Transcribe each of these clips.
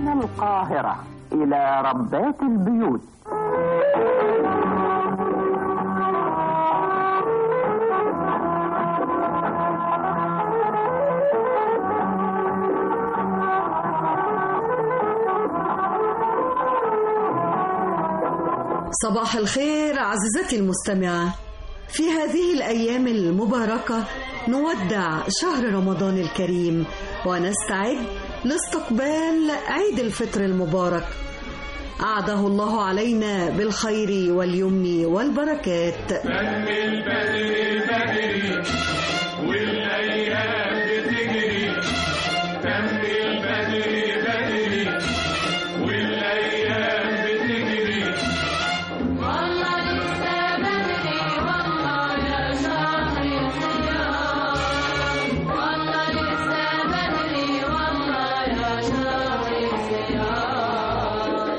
من القاهرة إلى ربات البيوت صباح الخير عزيزتي المستمعة في هذه الأيام المباركة نودع شهر رمضان الكريم ونستعد لاستقبال عيد الفطر المبارك أعده الله علينا بالخير واليمن والبركات دم البدر بدري والايام بتجري دم البدر بدري والايام بتجري والله لسه بدري والله يا شهر الصيام والله لسه بدري والله يا شهر الصيام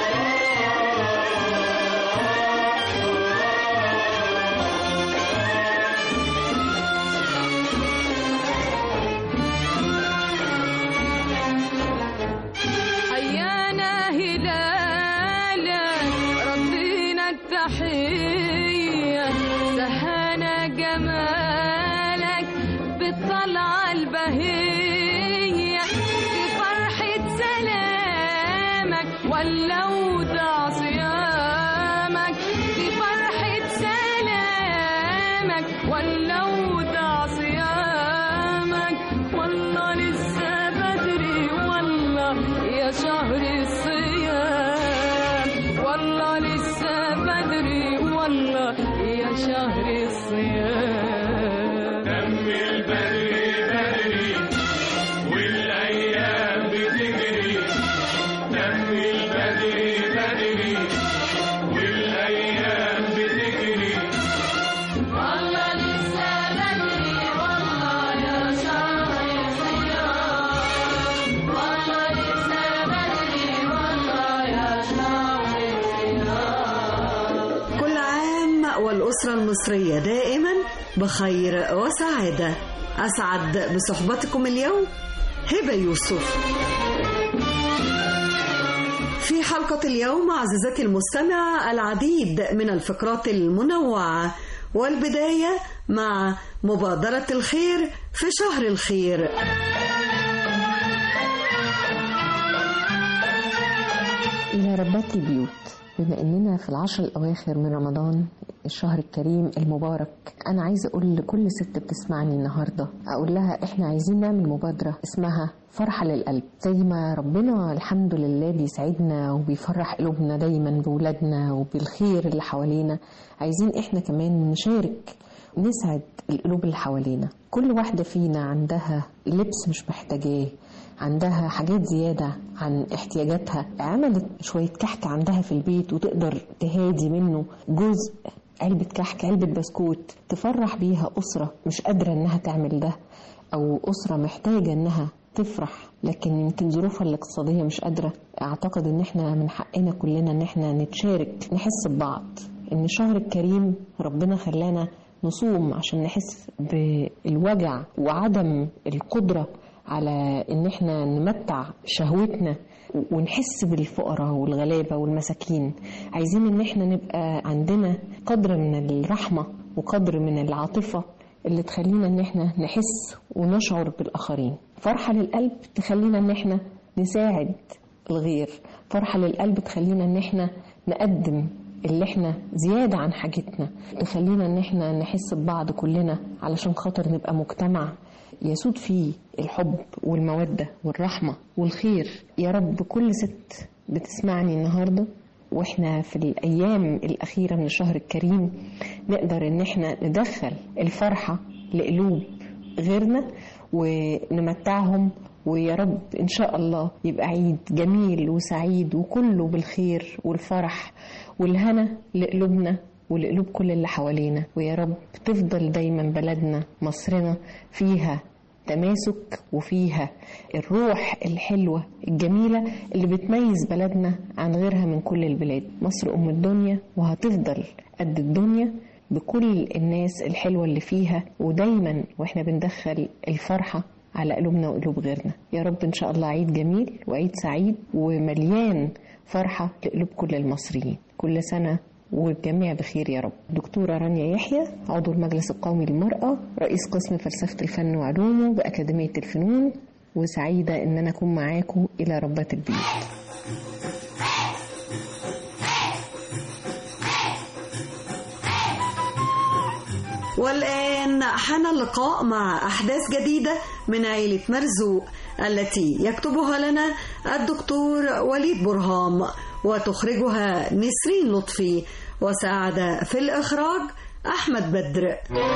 حيانا هلالا ردينا التحية سهانا جمالك بالطلعة البهية بفرحة سلامك ولو دع صيامك بفرحة سلامك ولو دع صيامك والله لسه بدري والله يا شهر الصيام والله لسه بدري والله يا شهر الصيام دم البدر بدري والايام بتجري دم البدر بدري والايام بتجري والله لسه بدري والله يا شهر الصيام والله لسه بدري والله يا شهر الصيام كل عام والأسرة المصرية دائما بخير وسعادة أسعد بصحبتكم اليوم هبة يوسف في حلقة اليوم عزيزتي المستمعة العديد من الفقرات المنوعة والبداية مع مبادرة الخير في شهر الخير إلى ربات البيوت بما إننا في العشر الأواخر من رمضان الشهر الكريم المبارك أنا عايزة أقول لكل ست بتسمعني النهاردة أقول لها إحنا عايزين نعمل مبادرة اسمها فرحة للقلب زي ما ربنا الحمد لله بيسعدنا وبيفرح قلوبنا دايما بولادنا وبالخير اللي حوالينا عايزين إحنا كمان نشارك نسعد القلوب اللي حوالينا كل واحدة فينا عندها لبس مش محتاجاه عندها حاجات زيادة عن احتياجاتها عملت شوية كحك عندها في البيت وتقدر تهادي منه جزء علبة كحك علبة بسكوت تفرح بيها أسرة مش قادرة إنها تعمل ده أو أسرة محتاجة إنها تفرح لكن يمكن ظروفها الاقتصادية مش قادرة أعتقد إن إحنا من حقنا كلنا إن إحنا نتشارك نحس ببعض إن شهر الكريم ربنا خلانا نصوم عشان نحس بالوجع وعدم القدرة على ان احنا نمتع شهوتنا ونحس بالفقراء والغلابة والمساكين عايزين ان احنا نبقى عندنا قدر من الرحمة وقدر من العاطفة اللي تخلينا ان احنا نحس ونشعر بالاخرين فرحة للقلب تخلينا ان احنا نساعد الغير فرحة للقلب تخلينا ان احنا نقدم اللي احنا زيادة عن حاجتنا تخلينا ان احنا نحس ببعض كلنا علشان خاطر نبقى مجتمع يسود فيه الحب والمودة والرحمة والخير يا رب كل ست بتسمعني النهاردة واحنا في الايام الاخيرة من الشهر الكريم نقدر ان احنا ندخل الفرحة لقلوب غيرنا ونمتعهم ويا رب ان شاء الله يبقى عيد جميل وسعيد وكله بالخير والفرح والهنا لقلوبنا ولقلوب كل اللي حوالينا ويا رب تفضل دايما بلدنا مصرنا فيها تماسك وفيها الروح الحلوة الجميلة اللي بتميز بلدنا عن غيرها من كل البلاد مصر أم الدنيا وهتفضل قد الدنيا بكل الناس الحلوة اللي فيها ودايما واحنا بندخل الفرحة على قلوبنا وقلوب غيرنا يا رب إن شاء الله عيد جميل وعيد سعيد ومليان فرحة لقلوب كل المصريين كل سنة والجميع بخير يا رب دكتورة رانيا يحيى عضو المجلس القومي للمرأة رئيس قسم فلسفة الفن وعلومه بأكاديمية الفنون وسعيدة إن أنا أكون معاكم إلى ربات البيوت والآن حان اللقاء مع أحداث جديدة من عيلة مرزوق التي يكتبها لنا الدكتور وليد برهام وتخرجها نسرين لطفي وساعد في الإخراج أحمد بدر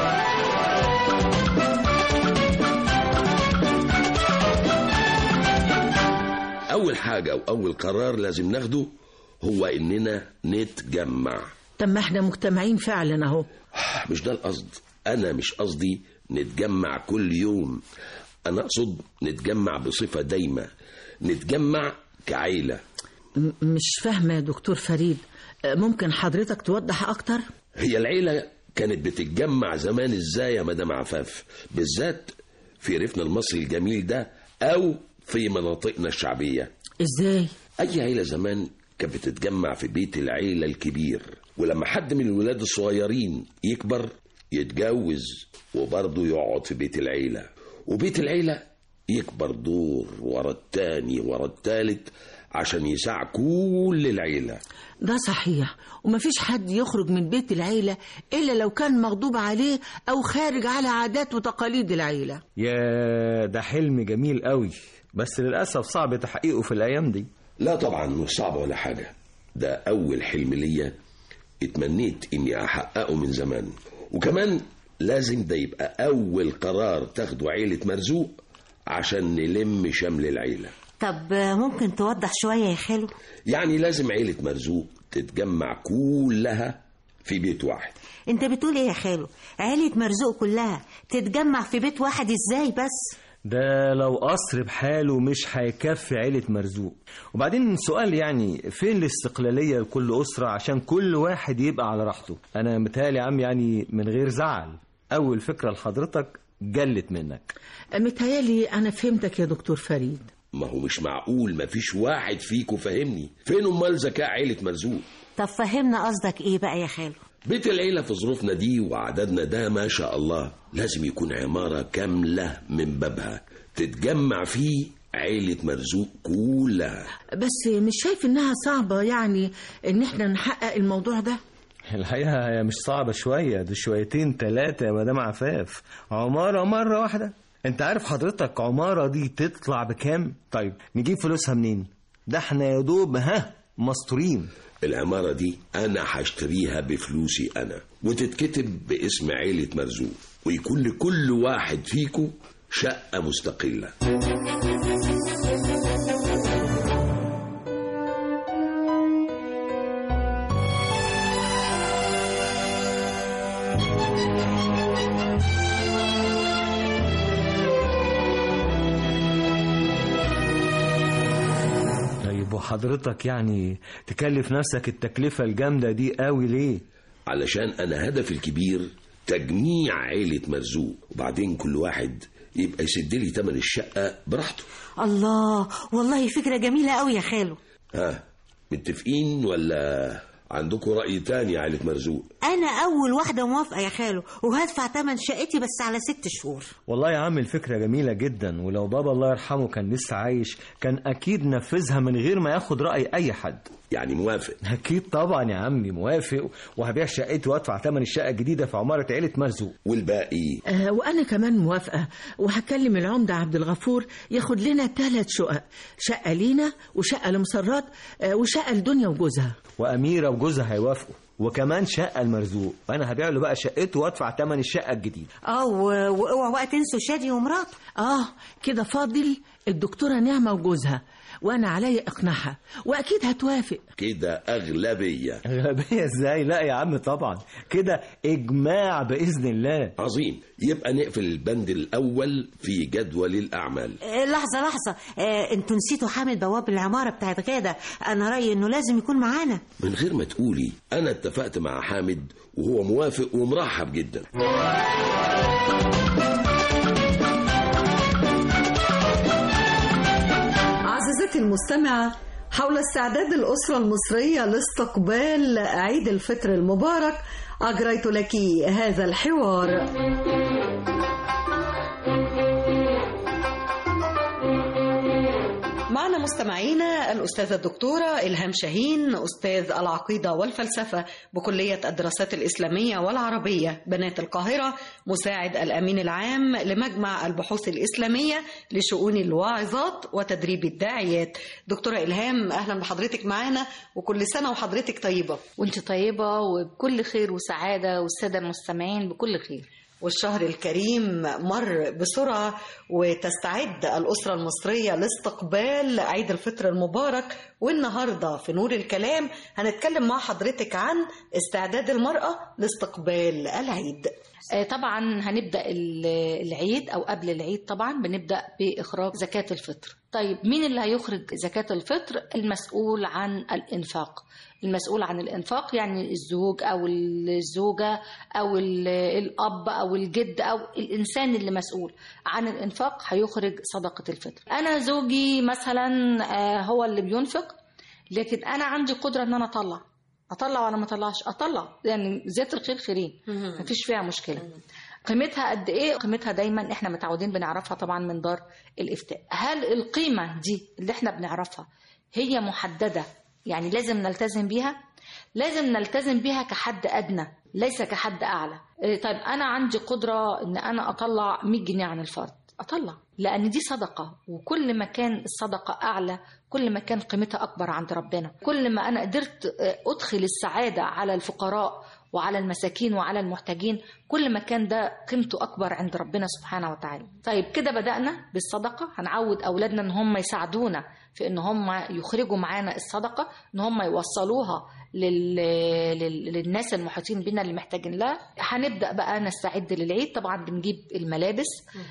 أول حاجة وأول قرار لازم ناخده هو إننا نتجمع طب ما احنا مجتمعين فعلا اهو مش ده القصد أنا مش قصدي نتجمع كل يوم أنا أقصد نتجمع بصفة دايمة نتجمع كعيلة م- مش فاهمة يا دكتور فريد آه، ممكن حضرتك توضح أكتر هي العيلة كانت بتتجمع زمان ازاي يا مدام عفاف بالذات في ريفنا المصري الجميل ده أو في مناطقنا الشعبية إزاي أي عيلة زمان كانت بتتجمع في بيت العيلة الكبير ولما حد من الولاد الصغيرين يكبر يتجوز وبرضه يقعد في بيت العيلة وبيت العيلة يكبر دور ورا التاني ورا التالت عشان يساع كل العيلة ده صحيح ومفيش حد يخرج من بيت العيلة إلا لو كان مغضوب عليه أو خارج على عادات وتقاليد العيلة يا ده حلم جميل قوي بس للأسف صعب تحقيقه في الأيام دي لا طبعا مش صعب ولا حاجة ده أول حلم ليا اتمنيت إني أحققه من زمان وكمان لازم ده يبقى أول قرار تاخده عيلة مرزوق عشان نلم شمل العيلة طب ممكن توضح شوية يا خالو يعني لازم عيلة مرزوق تتجمع كلها في بيت واحد انت بتقول ايه يا خالو عيلة مرزوق كلها تتجمع في بيت واحد ازاي بس ده لو قصر بحاله مش هيكفي عيلة مرزوق وبعدين سؤال يعني فين الاستقلالية لكل أسرة عشان كل واحد يبقى على راحته أنا متهيألي يا عم يعني من غير زعل أول فكرة لحضرتك جلت منك آه، متهيألي أنا فهمتك يا دكتور فريد ما هو مش معقول مفيش واحد فيكم فاهمني فين أمال ذكاء عيلة مرزوق طب فهمنا قصدك ايه بقى يا خالو بيت العيلة في ظروفنا دي وعددنا ده ما شاء الله لازم يكون عمارة كاملة من بابها تتجمع فيه عيلة مرزوق كلها بس مش شايف إنها صعبة يعني إن إحنا نحقق الموضوع ده الحقيقة هي مش صعبة شوية دي شويتين تلاتة يا مدام عفاف عمارة مرة واحدة انت عارف حضرتك عمارة دي تطلع بكام طيب نجيب فلوسها منين ده احنا يا دوب ها مستورين العمارة دي أنا هشتريها بفلوسي أنا وتتكتب باسم عيلة مرزوق ويكون لكل واحد فيكم شقة مستقلة طيب وحضرتك يعني تكلف نفسك التكلفة الجامدة دي قوي ليه علشان أنا هدفي الكبير تجميع عيلة مرزوق وبعدين كل واحد يبقى يسد لي تمن الشقة براحته الله والله فكرة جميلة قوي يا خالو ها متفقين ولا عندكم رأي تاني يا عيلة مرزوق انا اول واحدة موافقة يا خالو وهدفع تمن شقتي بس على ست شهور والله يا عم الفكرة جميلة جدا ولو بابا الله يرحمه كان لسه عايش كان أكيد نفذها من غير ما ياخد رأي أي حد يعني موافق أكيد طبعا يا عمي موافق وهبيع شقتي وأدفع ثمن الشقة الجديدة في عمارة عيلة مرزوق والباقي آه وأنا كمان موافقة وهكلم العمدة عبد الغفور ياخد لنا ثلاث شقق شقة لينا وشقة لمسرات آه وشقة لدنيا وجوزها وأميرة وجوزها هيوافقوا وكمان شقة المرزوق وأنا هبيع له بقى شقته وأدفع ثمن الشقة الجديدة اه و- واوعوا بقى تنسوا شادي ومراته آه كده فاضل الدكتورة نعمة وجوزها وأنا عليا إقناعها وأكيد هتوافق كده أغلبية أغلبية إزاي لا يا عم طبعا كده إجماع بإذن الله عظيم يبقى نقفل البند الأول في جدول الأعمال آه، لحظة لحظة آه، انتوا نسيتوا حامد بواب العمارة بتاعت غادة انا رأيي انه لازم يكون معانا من غير ما تقولي أنا اتفقت مع حامد وهو موافق ومرحب جدا عزيزتي المستمعة حول استعداد الأسرة المصرية لاستقبال عيد الفطر المبارك أجريت لك هذا الحوار معنا مستمعينا الأستاذة الدكتورة إلهام شاهين أستاذ العقيدة والفلسفة بكلية الدراسات الإسلامية والعربية بنات القاهرة مساعد الأمين العام لمجمع البحوث الإسلامية لشؤون الواعظات وتدريب الداعيات دكتورة إلهام أهلا بحضرتك معنا وكل سنة وحضرتك طيبة وانت طيبة وبكل خير وسعادة والسادة المستمعين بكل خير والشهر الكريم مر بسرعة وتستعد الأسرة المصرية لاستقبال عيد الفطر المبارك والنهاردة في نور الكلام هنتكلم مع حضرتك عن استعداد المرأة لاستقبال العيد آه، طبعا هنبدأ ال- العيد أو قبل العيد طبعا بنبدأ بإخراج زكاة الفطر طيب مين اللي هيخرج زكاة الفطر المسؤول عن الإنفاق المسؤول عن الإنفاق يعني الزوج أو الزوجة أو ال- الأب أو الجد أو الإنسان اللي مسؤول عن الإنفاق هيخرج صدقة الفطر أنا زوجي مثلا آه، هو اللي بينفق لكن أنا عندي قدرة إن أنا أطلع اطلع ولا ما اطلعش اطلع يعني زيت الخير خيرين مفيش فيها مشكله قيمتها قد ايه قيمتها دايما احنا متعودين بنعرفها طبعا من دار الافتاء هل القيمه دي اللي احنا بنعرفها هي محدده يعني لازم نلتزم بيها لازم نلتزم بيها كحد ادنى ليس كحد اعلى إيه طيب انا عندي قدره ان انا اطلع 100 جنيه عن الفرد اطلع لان دي صدقه وكل ما كان الصدقه اعلى كل ما كان قيمتها اكبر عند ربنا كل ما انا قدرت آه، ادخل السعاده على الفقراء وعلى المساكين وعلى المحتاجين كل ما كان ده قيمته اكبر عند ربنا سبحانه وتعالى طيب كده بدانا بالصدقه هنعود اولادنا ان هم يساعدونا في ان هم يخرجوا معانا الصدقه ان هم يوصلوها لل... لل... للناس المحيطين بنا اللي محتاجين لها هنبدا بقى نستعد للعيد طبعا بنجيب الملابس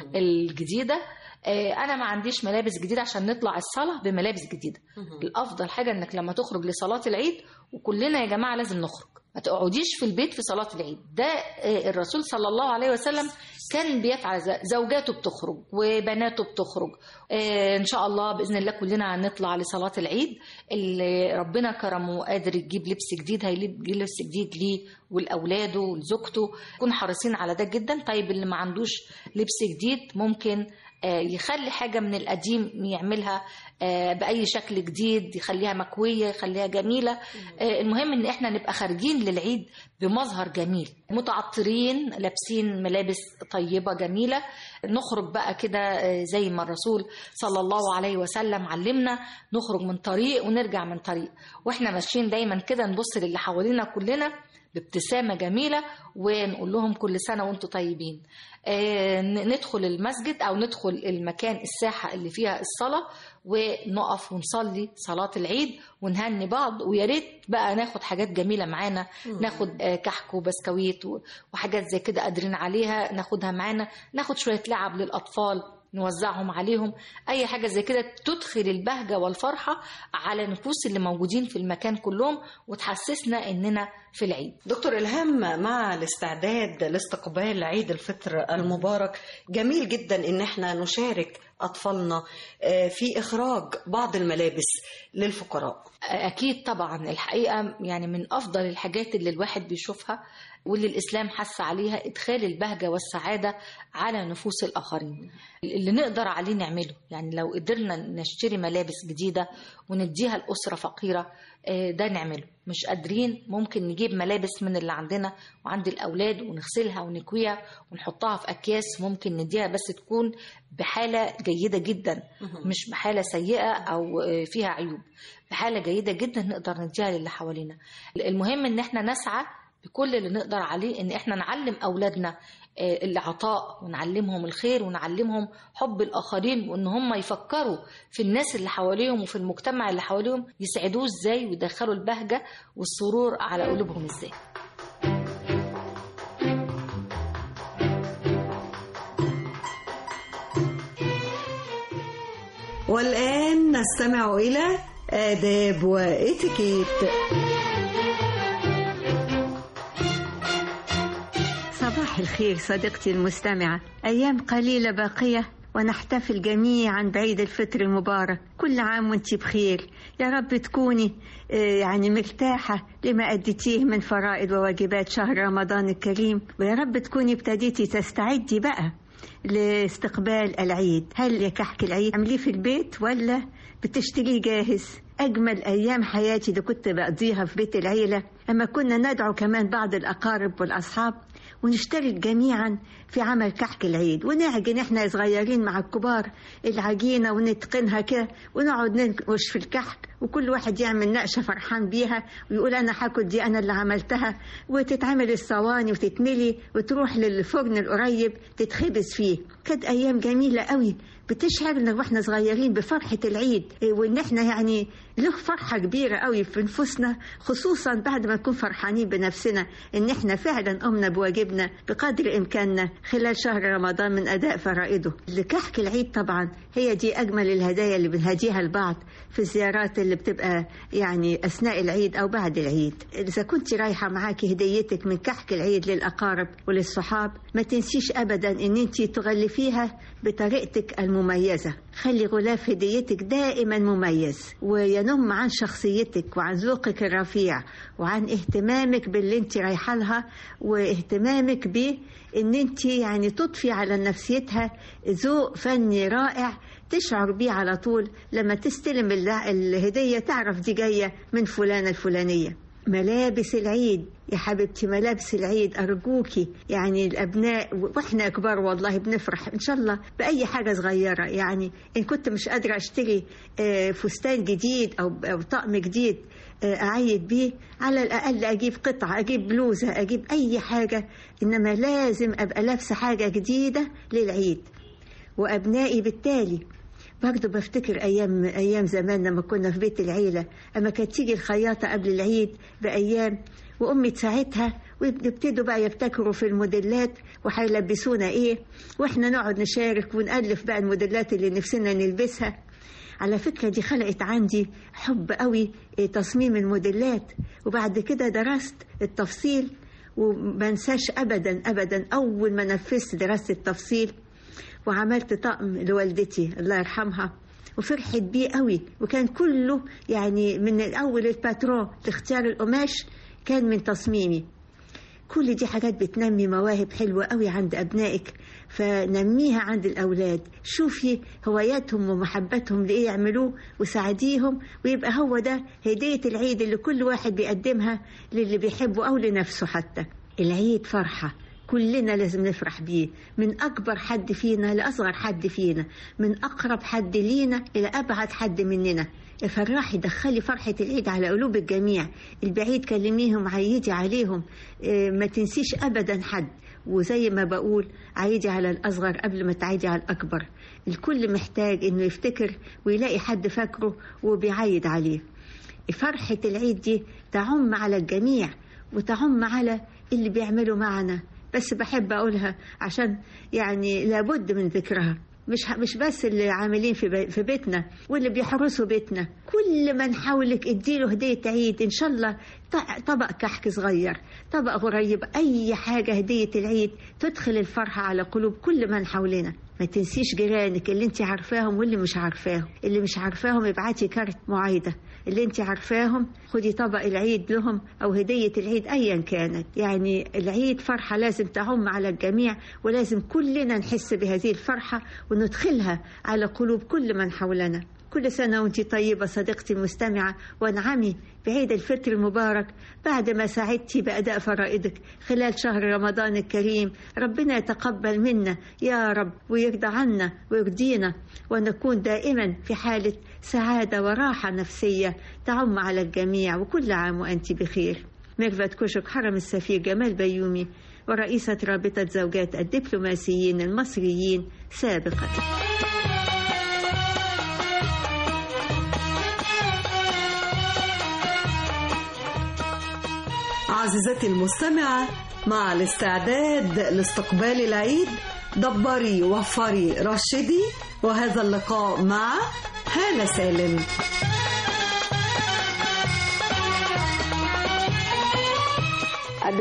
الجديده آه، انا ما عنديش ملابس جديده عشان نطلع الصلاه بملابس جديده الافضل حاجه انك لما تخرج لصلاه العيد وكلنا يا جماعه لازم نخرج ما تقعديش في البيت في صلاه العيد ده آه، الرسول صلى الله عليه وسلم كان بيفعل ذا- زوجاته بتخرج وبناته بتخرج آه، ان شاء الله باذن الله كلنا هنطلع لصلاه العيد اللي ربنا كرمه وقادر يجيب لبس جديد هيجيب لبس جديد ليه ولاولاده ولزوجته يكون حريصين على ده جدا طيب اللي ما عندوش لبس جديد ممكن آه، يخلي حاجة من القديم يعملها آه، بأي شكل جديد يخليها مكوية يخليها جميلة آه، المهم إن إحنا نبقى خارجين للعيد بمظهر جميل متعطرين لابسين ملابس طيبة جميلة نخرج بقى كده آه، زي ما الرسول صلى الله عليه وسلم علمنا نخرج من طريق ونرجع من طريق وإحنا ماشيين دايما كده نبص للي حوالينا كلنا بابتسامة جميلة ونقول لهم كل سنة وانتم طيبين آه، ن- ندخل المسجد أو ندخل المكان الساحة اللي فيها الصلاة ونقف ونصلي صلاة العيد ونهني بعض ويا ريت بقى ناخد حاجات جميلة معانا ناخد آه، كحك وبسكويت و- وحاجات زي كده قادرين عليها ناخدها معانا ناخد شوية لعب للأطفال نوزعهم عليهم اي حاجه زي كده تدخل البهجه والفرحه على نفوس اللي موجودين في المكان كلهم وتحسسنا اننا في العيد دكتور إلهام مع الاستعداد لاستقبال عيد الفطر المبارك جميل جدا إن احنا نشارك أطفالنا آه، في إخراج بعض الملابس للفقراء أكيد طبعا الحقيقة يعني من أفضل الحاجات اللي الواحد بيشوفها واللي الإسلام حث عليها إدخال البهجة والسعادة على نفوس الآخرين اللي نقدر عليه نعمله يعني لو قدرنا نشتري ملابس جديدة ونديها لأسرة فقيرة آه، ده نعمله مش قادرين ممكن نجيب ملابس من اللي عندنا وعند الأولاد ونغسلها ونكويها ونحطها في أكياس ممكن نديها بس تكون بحالة جيدة جدا مش بحالة سيئة أو آه، فيها عيوب بحالة جيدة جدا نقدر نديها للي حوالينا المهم ان احنا نسعى بكل اللي نقدر عليه ان احنا نعلم اولادنا آه، العطاء ونعلمهم الخير ونعلمهم حب الاخرين وان هم يفكروا في الناس اللي حواليهم وفي المجتمع اللي حواليهم يسعدوه ازاي ويدخلوا البهجة والسرور على قلوبهم ازاي والآن نستمع إلى آداب وإتيكيت صباح الخير صديقتي المستمعة أيام قليلة باقية ونحتفل جميعا بعيد الفطر المبارك كل عام وانت بخير يا رب تكوني آه، يعني مرتاحة لما أديتيه من فرائض وواجبات شهر رمضان الكريم ويا رب تكوني ابتديتي تستعدي بقى لاستقبال العيد هل يا كحك العيد عمليه في البيت ولا بتشتريه جاهز أجمل أيام حياتي اللي كنت بقضيها في بيت العيلة أما كنا ندعو كمان بعض الأقارب والأصحاب ونشترك جميعا في عمل كحك العيد ونعجن احنا صغيرين مع الكبار العجينة ونتقنها كده ونقعد ننقش في الكحك وكل واحد يعمل نقشة فرحان بيها ويقول أنا هاكل دي أنا اللي عملتها وتتعمل الصواني وتتملي وتروح للفرن القريب تتخبز فيه كانت أيام جميلة قوي بتشعرنا واحنا صغيرين بفرحة العيد إيه، وان احنا يعني له فرحة كبيرة قوي في نفوسنا خصوصا بعد ما نكون فرحانين بنفسنا ان احنا فعلا قمنا بواجبنا بقدر امكاننا خلال شهر رمضان من اداء فرائضه لكحك العيد طبعا هي دي اجمل الهدايا اللي بنهديها لبعض في الزيارات اللي بتبقى يعني اثناء العيد او بعد العيد اذا كنت رايحة معاكي هديتك من كحك العيد للاقارب وللصحاب ما تنسيش ابدا ان انت تغلفيها بطريقتك المميزة خلي غلاف هديتك دائما مميز وينم عن شخصيتك وعن ذوقك الرفيع وعن اهتمامك باللي انت رايحة لها واهتمامك ب ان انت يعني تضفي على نفسيتها ذوق فني رائع تشعر بيه على طول لما تستلم ال- الهدية تعرف دي جاية من فلانة الفلانية ملابس العيد يا حبيبتي ملابس العيد أرجوكي يعني الأبناء وإحنا كبار والله بنفرح إن شاء الله بأي حاجة صغيرة يعني إن كنت مش قادرة أشتري آه، فستان جديد أو أو طقم جديد آه، أعيد بيه على الأقل أجيب قطعة أجيب بلوزة أجيب أي حاجة إنما لازم أبقى لابسة حاجة جديدة للعيد وأبنائي بالتالي برضه بفتكر أيام أيام زمان لما كنا في بيت العيلة أما كانت تيجي الخياطة قبل العيد بأيام وأمي تساعدها ويبتدوا بقى يبتكروا في الموديلات وهيلبسونا إيه وإحنا نقعد نشارك ونألف بقى الموديلات اللي نفسنا نلبسها على فكرة دي خلقت عندي حب قوي إيه، تصميم الموديلات وبعد كده درست التفصيل ومنساش أبدا أبدا أول ما نفذت دراسة التفصيل وعملت طقم لوالدتي الله يرحمها وفرحت بيه قوي وكان كله يعني من اول الباترون لاختيار القماش كان من تصميمي كل دي حاجات بتنمي مواهب حلوة قوي عند أبنائك فنميها عند الأولاد شوفي هواياتهم ومحبتهم لإيه يعملوه وساعديهم ويبقى هو ده هدية العيد اللي كل واحد بيقدمها للي بيحبه أو لنفسه حتى العيد فرحة كلنا لازم نفرح بيه من أكبر حد فينا لأصغر حد فينا من أقرب حد لينا إلى أبعد حد مننا فرحي دخلي فرحة العيد على قلوب الجميع البعيد كلميهم عيدي عليهم إيه، ما تنسيش أبدا حد وزي ما بقول عيدي على الأصغر قبل ما تعيدي على الأكبر الكل محتاج إنه يفتكر ويلاقي حد فاكره وبيعيد عليه فرحة العيد دي تعم على الجميع وتعم على اللي بيعملوا معنا بس بحب أقولها عشان يعني لابد من ذكرها مش مش بس اللي عاملين في بي- في بيتنا واللي بيحرسوا بيتنا كل من حولك اديله هديه عيد ان شاء الله ط- طبق كحك صغير طبق غريب اي حاجه هديه العيد تدخل الفرحه على قلوب كل من حولنا ما تنسيش جيرانك اللي انت عارفاهم واللي مش عارفاهم اللي مش عارفاهم ابعتي كارت معايده اللي انت عارفاهم خدي طبق العيد لهم او هديه العيد ايا كانت يعني العيد فرحه لازم تعم على الجميع ولازم كلنا نحس بهذه الفرحه وندخلها على قلوب كل من حولنا كل سنة وانت طيبة صديقتي المستمعة وانعمي بعيد الفطر المبارك بعد ما ساعدتي بأداء فرائضك خلال شهر رمضان الكريم ربنا يتقبل منا يا رب ويرضى عنا ويرضينا ونكون دائما في حالة سعادة وراحة نفسية تعم على الجميع وكل عام وأنت بخير ميرفت كشك حرم السفير جمال بيومي ورئيسة رابطة زوجات الدبلوماسيين المصريين سابقا عزيزتي المستمعة مع الاستعداد لاستقبال العيد دبري وفري رشدي وهذا اللقاء مع هالة سالم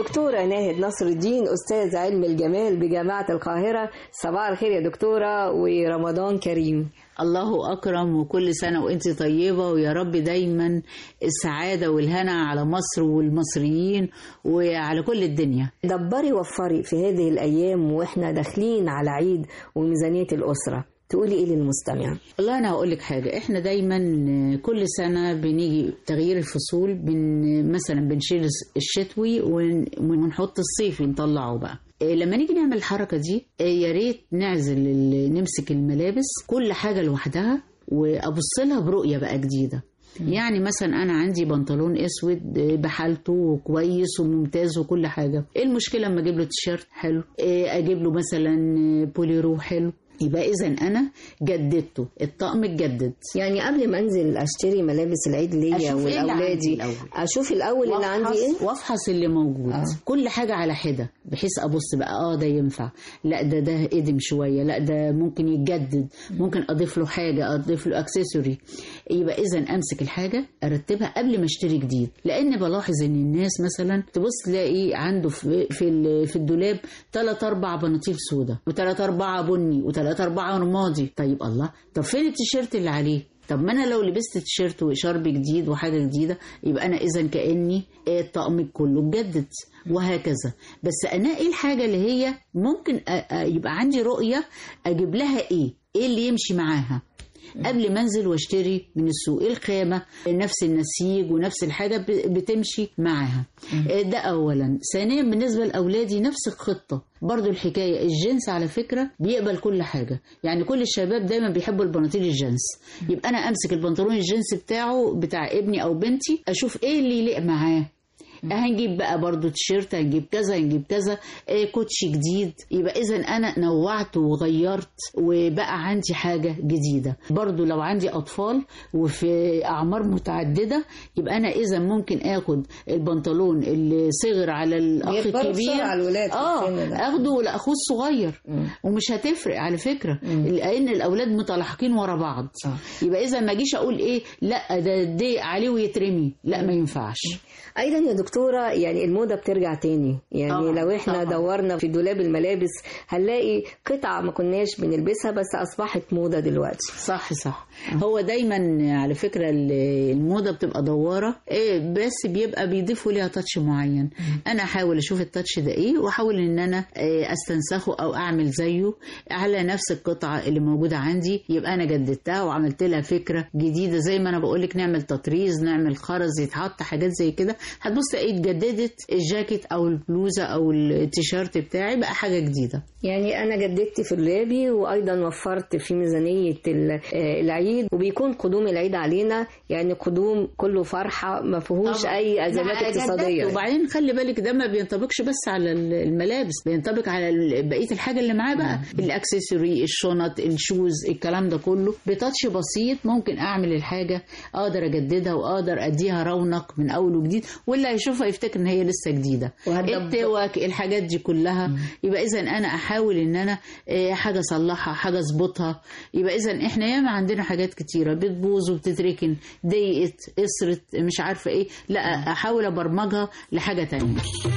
الدكتورة ناهد نصر الدين أستاذ علم الجمال بجامعة القاهرة صباح الخير يا دكتورة ورمضان كريم الله أكرم وكل سنة وأنت طيبة ويا رب دايما السعادة والهنا على مصر والمصريين وعلى كل الدنيا دبري وفري في هذه الأيام وإحنا داخلين على عيد وميزانية الأسرة تقولي إيه للمستمع والله أنا هقول لك حاجة إحنا دايما كل سنة بنيجي تغيير الفصول بن مثلا بنشيل الشتوي ون- ونحط الصيفي نطلعه بقى إيه لما نيجي نعمل الحركة دي إيه يا ريت نعزل ال- نمسك الملابس كل حاجة لوحدها وأبص لها برؤية بقى جديدة يعني مثلا انا عندي بنطلون اسود بحالته وكويس وممتاز وكل حاجه ايه المشكله اما اجيب له تيشيرت حلو إيه اجيب له مثلا بوليرو حلو يبقى اذا انا جددته الطقم اتجدد يعني قبل ما انزل اشتري ملابس العيد ليا أشوف إيه اللي عندي ولاولادي الأول. اشوف الاول اللي عندي ايه وافحص اللي موجود آه. كل حاجه على حده بحيث ابص بقى اه ده ينفع لا ده ده قدم شويه لا ده ممكن يتجدد ممكن اضيف له حاجه اضيف له اكسسوري يبقى اذا امسك الحاجه ارتبها قبل ما اشتري جديد لان بلاحظ ان الناس مثلا تبص تلاقي عنده في في, ال- في الدولاب ثلاث اربع بناطيل سودا وثلاث اربعه بني وثلاث اربعه رمادي طيب الله طب فين التيشيرت اللي عليه طب ما انا لو لبست تيشيرت وشرب جديد وحاجه جديده يبقى انا اذا كاني آه، الطقم كله اتجدد وهكذا بس انا ايه الحاجه اللي هي ممكن أ- أ- يبقى عندي رؤيه اجيب لها ايه ايه اللي يمشي معاها قبل ما انزل واشتري من السوق الخامه نفس النسيج ونفس الحاجه ب- بتمشي معاها آه، ده اولا ثانيا بالنسبه لاولادي نفس الخطه برضو الحكايه الجنس على فكره بيقبل كل حاجه يعني كل الشباب دايما بيحبوا البناطيل الجنس يبقى انا امسك البنطلون الجنس بتاعه بتاع ابني او بنتي اشوف ايه اللي يليق معاه هنجيب بقى برضو تيشيرت هنجيب كذا هنجيب كذا إيه كوتشي جديد يبقى اذا انا نوعت وغيرت وبقى عندي حاجه جديده برضو لو عندي اطفال وفي اعمار متعدده يبقى انا اذا ممكن اخد البنطلون اللي صغر على الاخ بيكبروا الكبير بسرعة الولاد في اه السن ده. اخده لاخوه الصغير ومش هتفرق على فكره لان الاولاد متلاحقين ورا بعض يبقى اذا ما اجيش اقول ايه لا ده دي عليه ويترمي لا ما ينفعش ايضا يا دكتوره يعني الموضه بترجع تاني يعني طبعاً، لو احنا طبعاً. دورنا في دولاب الملابس هنلاقي قطع ما كناش بنلبسها بس اصبحت موضه دلوقتي صح صح هو دايما على فكره ال- الموضه بتبقى دواره ايه بس بيبقى بيضيفوا ليها تاتش معين انا احاول اشوف التاتش ده ايه واحاول ان انا إيه استنسخه او اعمل زيه على نفس القطعه اللي موجوده عندي يبقى انا جددتها وعملت لها فكره جديده زي ما انا بقول لك نعمل تطريز نعمل خرز يتحط حاجات زي كده هتبص تلاقي اتجددت الجاكيت او البلوزه او التيشيرت بتاعي بقى حاجه جديده يعني انا جددت في دولابي وايضا وفرت في ميزانيه ال- آه، العيد وبيكون قدوم العيد علينا يعني قدوم كله فرحه ما فيهوش طبعاً. اي ازمات لا، اقتصاديه جددت. وبعدين خلي بالك ده ما بينطبقش بس على ال- الملابس بينطبق على ال- بقيه الحاجه اللي معاه بقى الاكسسوري الشنط الشوز الكلام ده كله بتاتش بسيط ممكن اعمل الحاجه اقدر اجددها واقدر اديها رونق من اول وجديد واللي هيشوفها يفتكر ان هي لسه جديده وهتدب- التوك الحاجات دي كلها يبقى اذا انا احاول ان انا آه، حاجه اصلحها حاجه اظبطها يبقى اذا احنا ياما عندنا حاجات كتيره بتبوظ وبتتركن ضيقت قصرت مش عارفه ايه لا احاول ابرمجها لحاجه تانية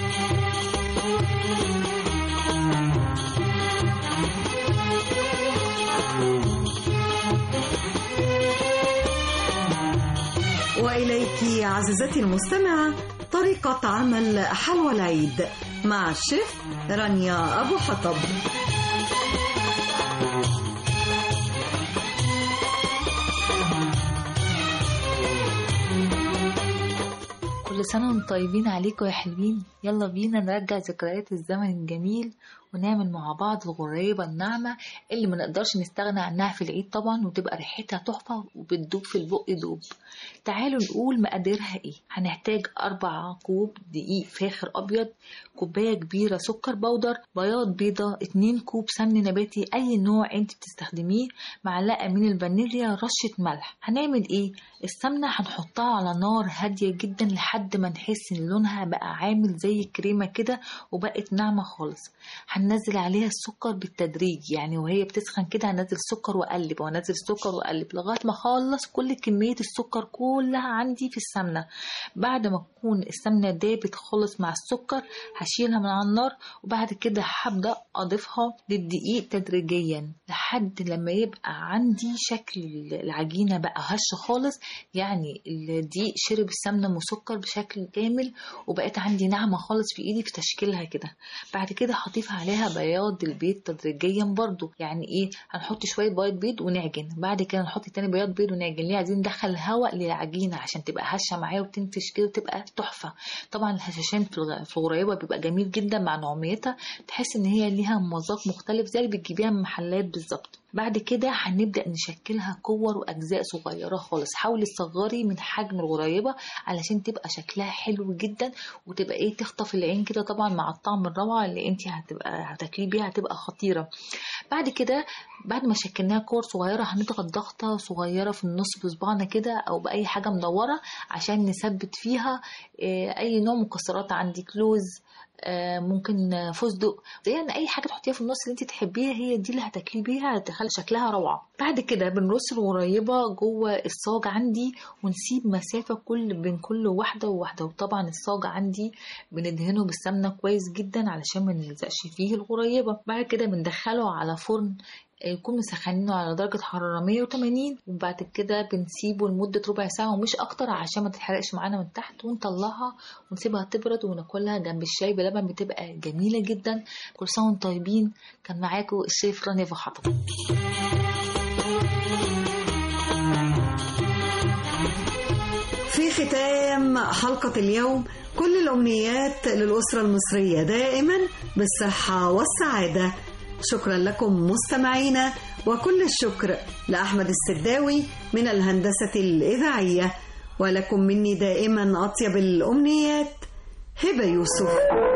وإليك عزيزتي المستمعة طريقة عمل حلوى العيد مع الشيف رانيا أبو حطب كل سنة وانتم طيبين عليكم يا حلوين يلا بينا نرجع ذكريات الزمن الجميل ونعمل مع بعض الغريبة الناعمة اللي ما نقدرش نستغنى عنها في العيد طبعا وتبقى ريحتها تحفة وبتدوب في البق دوب تعالوا نقول مقاديرها ايه هنحتاج أربع كوب دقيق فاخر أبيض كوباية كبيرة سكر بودر بياض بيضة اتنين كوب سمن نباتي أي نوع انت بتستخدميه معلقة من الفانيليا رشة ملح هنعمل ايه السمنة هنحطها على نار هادية جدا لحد ما نحس ان لونها بقى عامل زي الكريمة كده وبقت ناعمة خالص هن هننزل عليها السكر بالتدريج يعني وهي بتسخن كده هنزل سكر واقلب وانزل سكر واقلب لغايه ما اخلص كل كميه السكر كلها عندي في السمنه بعد ما تكون السمنه دابت خالص مع السكر هشيلها من على النار وبعد كده هبدا اضيفها للدقيق تدريجيا لحد لما يبقى عندي شكل العجينه بقى هش خالص يعني الدقيق شرب السمنه مسكر بشكل كامل وبقت عندي ناعمه خالص في ايدي في تشكيلها كده بعد كده هضيف عليها بياض البيض تدريجيا برضو يعني ايه هنحط شويه بياض بيض ونعجن بعد كده نحط تاني بياض بيض ونعجن ليه عايزين ندخل هواء للعجينه عشان تبقى هشه معايا وتنفش كده وتبقى تحفه طبعا الهشاشين في الغ- في الغريبه بيبقى جميل جدا مع نعوميتها تحس ان هي ليها مذاق مختلف زي اللي بتجيبيها من محلات بالظبط بعد كده هنبدأ نشكلها كور وأجزاء صغيرة خالص حاولي تصغري من حجم الغريبة علشان تبقى شكلها حلو جدا وتبقى ايه تخطف العين كده طبعا مع الطعم الروعة اللي انت هتبقى هتاكليه بيها هتبقى خطيرة بعد كده بعد ما شكلناها كور صغيرة هنضغط ضغطة صغيرة في النص بصبعنا كده أو بأي حاجة مدورة عشان نثبت فيها آه، أي نوع مكسرات عندك لوز آه، ممكن آه، فستق يعني اي حاجه تحطيها في النص اللي انت تحبيها هي دي اللي هتاكلي بيها هتخلي شكلها روعه بعد كده بنرص الغريبه جوه الصاج عندي ونسيب مسافه كل بين كل واحده وواحده وطبعا الصاج عندي بندهنه بالسمنه كويس جدا علشان ما نلزقش فيه الغريبه بعد كده بندخله على فرن يكون مسخنينه على درجة حرارة 180 وبعد كده بنسيبه لمدة ربع ساعة ومش أكتر عشان ما تتحرقش معانا من تحت ونطلعها ونسيبها تبرد وناكلها جنب الشاي بلبن بتبقى جميلة جدا كل سنة وانتم طيبين كان معاكم الشيف رانيا فحطة في ختام حلقة اليوم كل الأمنيات للأسرة المصرية دائما بالصحة والسعادة شكرا لكم مستمعينا وكل الشكر لأحمد السداوي من الهندسة الإذاعية ولكم مني دائما أطيب الأمنيات هبة يوسف